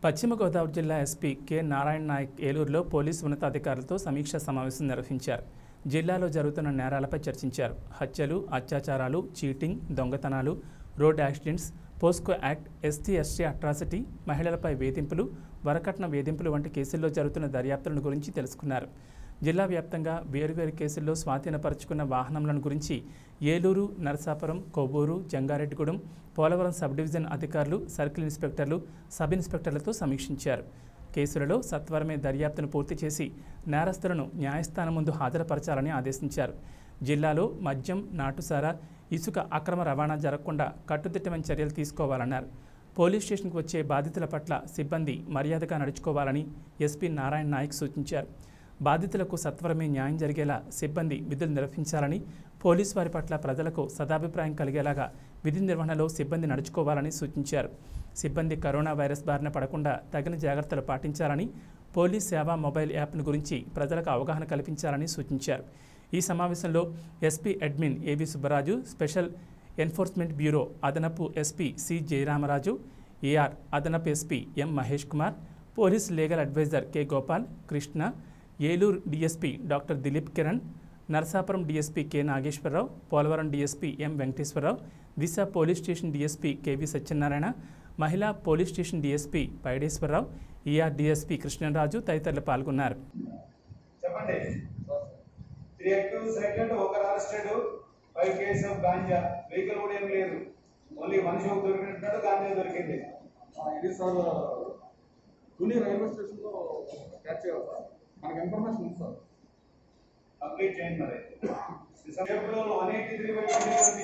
పశ్చిమ గోదావరి జిల్లా SP K Narayana Naik ఏలూరులో పోలీసు ఉన్నతాధికారులతో సమీక్షా సమావేశం నిర్వహించారు జిల్లాలో జరుగుతున్న నేరాలపై చర్చించారు హత్యలు అత్యాచారాలు చీటింగ్ దొంగతనాలు road accidents POCSO act ST ST atrocity మహిళలపై వేధింపులు వరకట్న వేధింపులు వంటి కేసుల్లో జరుగుతున్న దర్యాప్తులను గురించి తెలుసుకున్నారు జిల్లా వ్యాప్తంగా వేరువేరు కేసుల్లో స్వాధీనపరుచుకున్న వాహనములను గురించి ఏలూరు నరసాపురం కొవ్వూరు జంగారెడ్డిగూడెం పోలవరం సబ్ డివిజన్ అధికారులు సర్కిల్ ఇన్స్పెక్టర్లు సబ్ ఇన్స్పెక్టర్లతో సమీక్షించారు కేసులలో సత్వరమే దర్యాప్తును పూర్తి చేసి నేరస్తులను న్యాయస్థానం ముందు హాజరుపరచాలని ఆదేశించారు జిల్లాలో మద్యం నాటుసారా ఇసుక అక్రమ రవాణా జరగకుండా కట్టుదిట్టమైన చర్యలు తీసుకోవాలన్నారు పోలీస్ స్టేషన్కు వచ్చే బాధితుల పట్ల సిబ్బంది మర్యాదగా నడుచుకోవాలని ఎస్పీ నారాయణ నాయక్ సూచించారు బాధితులకు సత్వరమే న్యాయం జరిగేలా సిబ్బంది విధులు నిర్వహించాలని పోలీసు వారి పట్ల ప్రజలకు సదాభిప్రాయం కలిగేలాగా విధి నిర్వహణలో సిబ్బంది నడుచుకోవాలని సూచించారు సిబ్బంది కరోనా వైరస్ బారిన పడకుండా తగిన జాగ్రత్తలు పాటించాలని పోలీస్ సేవా మొబైల్ యాప్ను గురించి ప్రజలకు అవగాహన కల్పించాలని సూచించారు ఈ సమావేశంలో ఎస్పీ అడ్మిన్ ఏవి సుబ్బరాజు స్పెషల్ ఎన్ఫోర్స్మెంట్ బ్యూరో అదనపు ఎస్పీ సి జయరామరాజు ఏఆర్ అదనపు ఎస్పీ ఎం Mahesh Kumar police legal advisor K Gopal Krishna Eluru DSP doctor Dilip Kiran Narasapuram DSP K Nageswararao Polavaram DSP ఎం వెంకటేశ్వరరావు దిశ police station DSP KV Satyanarayana మహిళా police station DSP Paideswararao ER DSP Krishnaraju తదితరులు పాల్గొన్నారు చెప్పండి త్రీ అక్యూజ్ సెకండ్ ఒకరు arrested five case of ganja vehicle కూడా ఏం లేదు ఓన్లీ మనిషి ఒక దొరికినట్టు గాంజా దొరికింది ఆ, ఇది సార్ తుని రైల్వే స్టేషన్ లో క్యాచ్ చేయాలి సార్ మనకి ఇన్ఫర్మేషన్ ఉంది సార్ కంప్లీట్ చేయండి మరి April one eighty three by twenty twenty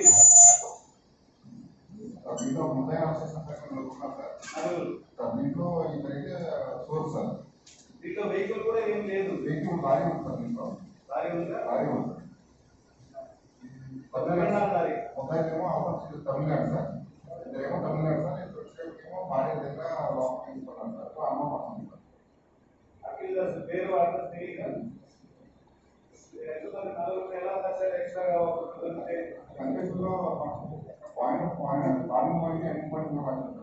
దీంట్లో ముందే అవకాశం ఉన్నా సార్ నలుగురు సార్ దీంట్లో ఇద్దరైతే సోర్స్ సార్ దీంట్లో వెహికల్ కూడా ఏం లేదు వెహికల్ లారీ ఉంది సార్ దీంట్లో లారీ ఉందా లారీ ఉంది Tamil Nadu lorry మొదలైతేమో opposite Tamil Nadu sir ఇద్దరేమో Tamil Nadu sir ఇద్దరు వచ్చేమో భార్య దగ్గర లోపల తీసుకున్నాను సార్ సో అమ్మ పడుతుంది సార్ అక్యూజర్స్ పేరు అడ్రస్ తెలియదు ఎందుకంటే నలుగురు ఎలా సార్ ఎక్స్ట్రా దొరికితే కనిపిస్తుందో point point point point end point